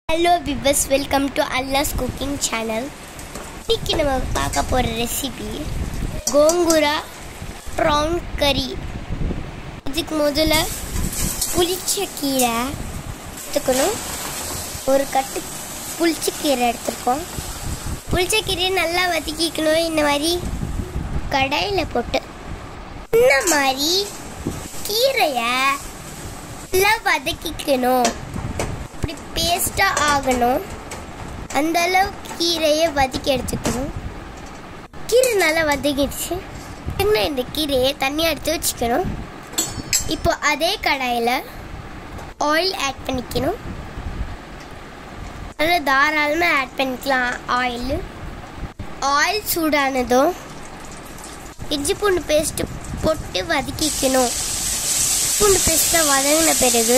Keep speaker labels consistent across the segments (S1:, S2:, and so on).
S1: hello viewers welcome to அல்லாஸ் cooking channel இன்னைக்கு நம்ம பார்க்க போகிற ரெசிபி கோங்குரா ப்ரான் கறி இதுக்கு முதல்ல புளிச்ச கீரை எடுத்துக்கணும் ஒரு கட்டு புளிச்ச கீரை எடுத்துருக்கோம் புளிச்ச கீரையை நல்லா வதக்கிக்கணும் இந்த மாதிரி கடாயில் போட்டு இந்த மாதிரி கீரையை நல்லா வதக்கிக்கணும் இப்படி பேஸ்ட்டாக ஆகணும் அந்த அளவுக்கு கீரையை வதக்கி எடுத்துக்கணும் கீரை நல்லா வதக்கிடுச்சு இன்னும் இந்த கீரையை தண்ணியாக எடுத்து வச்சுக்கணும் இப்போ அதே கடாயில் ஆயில் ஆட் பண்ணிக்கணும் நல்லா தாராளமாக ஆட் பண்ணிக்கலாம் ஆயில் ஆயில் சூடானதும் இஞ்சி பூண்டு பேஸ்ட்டு போட்டு வதக்கிக்கணும் பூண்டு பேஸ்ட்டாக வதங்கின பிறகு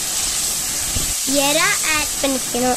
S1: எறா ஆட் பண்ணிக்கணும்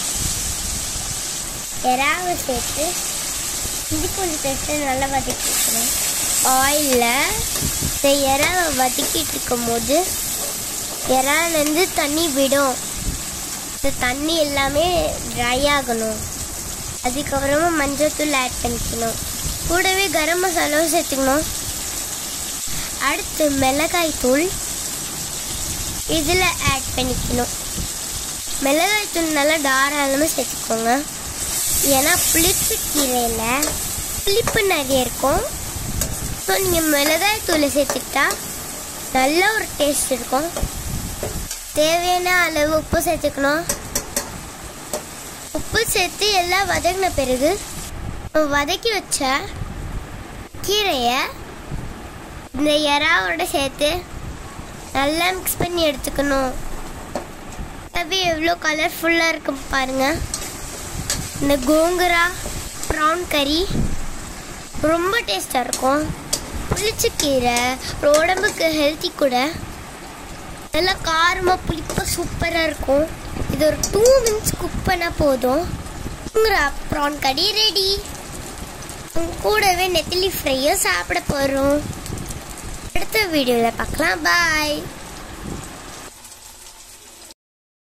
S1: எறாவை சேர்த்து இஞ்சி பூண்டு பேஸ்ட்டு நல்லா வதக்கிக்கணும் ஆயிலில் இந்த எறாவை வதக்கிட்டு இருக்கும்போது எறாலேருந்து தண்ணி விடும் இந்த தண்ணி எல்லாமே ட்ரை ஆகணும் அதுக்கப்புறமா மஞ்சள்தூள் ஆட் பண்ணிக்கணும் கூடவே கரம் மசாலாவும் சேர்த்துக்கணும் அடுத்து மிளகாய் தூள் இதில் ஆட் பண்ணிக்கணும் மிளகாய் தூள் நல்லா தாராளமாக சேர்த்துக்கோங்க ஏன்னா புளிப்பு கீரையில் புளிப்பு நிறைய இருக்கும் ஸோ நீங்கள் மிளகாய் தூளை சேர்த்துக்கிட்டா நல்ல ஒரு டேஸ்ட் இருக்கும் தேவையான அளவு உப்பு சேர்த்துக்கணும் உப்பு சேர்த்து எல்லாம் வதங்கின பிறகு வதக்கி வச்ச கீரையை இந்த எறாவோட சேர்த்து நல்லா மிக்ஸ் பண்ணி எடுத்துக்கணும் அது எவ்வளோ கலர்ஃபுல்லாக இருக்கும் பாருங்க இந்த கோங்குரா ப்ரான் கறி ரொம்ப டேஸ்டாக இருக்கும் புளிச்ச கீரை உடம்புக்கு ஹெல்த்தி கூட நல்லா காரமாக புளிப்பாக சூப்பராக இருக்கும் இது ஒரு டூ மினிட்ஸ் குக் பண்ணால் போதும் கோங்குரா ப்ரான் கறி ரெடி கூடவே நெத்திலி ஃப்ரையும் சாப்பிட போகிறோம் அடுத்த வீடியோவில் பார்க்கலாம் பாய்